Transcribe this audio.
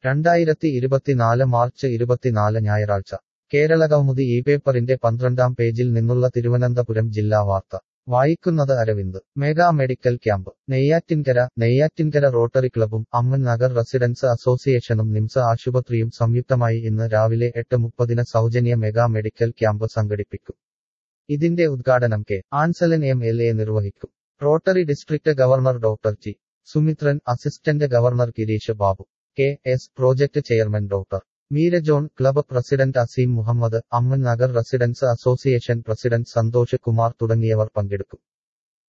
രണ്ടായിരത്തി ഇരുപത്തിനാല് മാർച്ച് ഇരുപത്തിനാല് ഞായറാഴ്ച കേരളകൗമുദി ഈ പേപ്പറിന്റെ പന്ത്രണ്ടാം പേജിൽ നിന്നുള്ള തിരുവനന്തപുരം ജില്ലാ വാർത്ത വായിക്കുന്നത് Aravind mega medical camp Neyyattinkara Neyyattinkara rotary ക്ലബും അമ്മൻ നഗർ റെസിഡൻസ് അസോസിയേഷനും നിംസ ആശുപത്രിയും സംയുക്തമായി ഇന്ന് രാവിലെ എട്ട് മുപ്പതിന് സൗജന്യ മെഗാ മെഡിക്കൽ ക്യാമ്പ് സംഘടിപ്പിക്കും ഇതിന്റെ ഉദ്ഘാടനം K Ansalan M L A നിർവഹിക്കും rotary district governor doctor G Sumithran assistant governor Girish Babu K S project chairman doctor Meera John club president Azeem Muhammad Amman Nagar residents association president Santhosh Kumar തുടങ്ങിയവർ പങ്കെടുക്കും